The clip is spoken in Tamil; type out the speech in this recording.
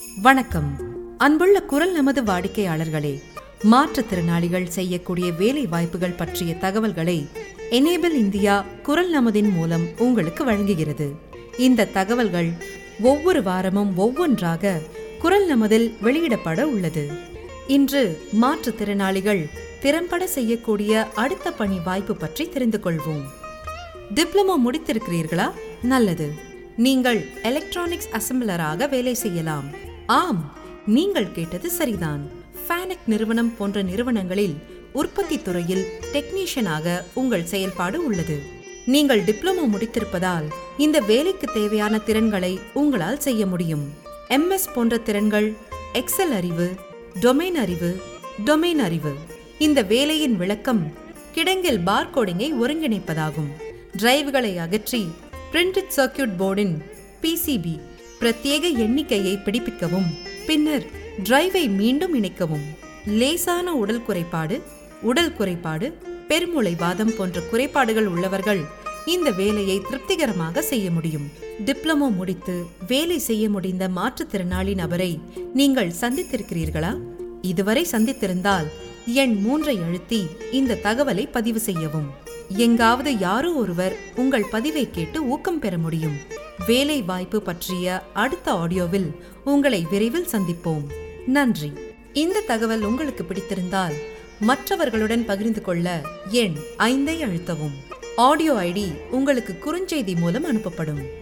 வணக்கம் அன்புள்ள குரல் நமது வாடிக்கையாளர்களே மாற்றுத்திறனாளிகள் செய்யக்கூடிய வேலை வாய்ப்புகள் பற்றிய தகவல்களை எனேபிள் இந்தியா குரல் நமதின் மூலம் உங்களுக்கு வழங்குகிறது இந்த தகவல்கள் ஒவ்வொரு வாரமும் ஒவ்வொன்றாக குரல் நமதில் வெளியிடப்பட உள்ளது இன்று மாற்றுத்திறனாளிகள் திறம்பட செய்யக்கூடிய அடுத்த பணி வாய்ப்பு பற்றி தெரிந்து கொள்வோம் டிப்ளமோ முடித்திருக்கிறீர்களா நல்லது நீங்கள் எலக்ட்ரானிக்ஸ் அசம்பிளராக வேலை செய்யலாம் ஆம் நீங்கள் கேட்டது சரிதான் ஃபேனக் நிறுவனம் போன்ற நிறுவனங்களில் உற்பத்தி துறையில் டெக்னீஷியனாக உங்கள் செயல்பாடு உள்ளது நீங்கள் டிப்ளமோ முடித்திருப்பதால் இந்த வேலைக்கு தேவையான திறன்களை உங்களால் செய்ய முடியும் எம்எஸ் போன்ற திறன்கள் எக்ஸல் அறிவு டொமைன் அறிவு டொமைன் அறிவு இந்த வேலையின் விளக்கம் கிடங்கில் பார்கோடிங்கை ஒருங்கிணைப்பதாகும் டிரைவ்களை அகற்றி பிரிண்டட் சர்க்கியூட் போர்டின் பிசிபி பிரத்யேக எண்ணிக்கையை பிடிப்பிக்கவும் பின்னர் டிரைவை மீண்டும் இணைக்கவும் லேசான உடல் குறைபாடு உடல் குறைபாடு பெருமூளை வாதம் போன்ற குறைபாடுகள் உள்ளவர்கள் இந்த வேலையை திருப்திகரமாக செய்ய முடியும் டிப்ளமோ முடித்து வேலை செய்ய முடிந்த மாற்றுத்திறனாளி நபரை நீங்கள் சந்தித்திருக்கிறீர்களா இதுவரை சந்தித்திருந்தால் எண் மூன்றை அழுத்தி இந்த தகவலை பதிவு செய்யவும் எங்காவது யாரோ ஒருவர் உங்கள் பதிவை கேட்டு ஊக்கம் பெற முடியும் வேலை வாய்ப்பு பற்றிய அடுத்த ஆடியோவில் உங்களை விரைவில் சந்திப்போம் நன்றி இந்த தகவல் உங்களுக்கு பிடித்திருந்தால் மற்றவர்களுடன் பகிர்ந்து கொள்ள எண் ஐந்தை அழுத்தவும் ஆடியோ ஐடி உங்களுக்கு குறுஞ்செய்தி மூலம் அனுப்பப்படும்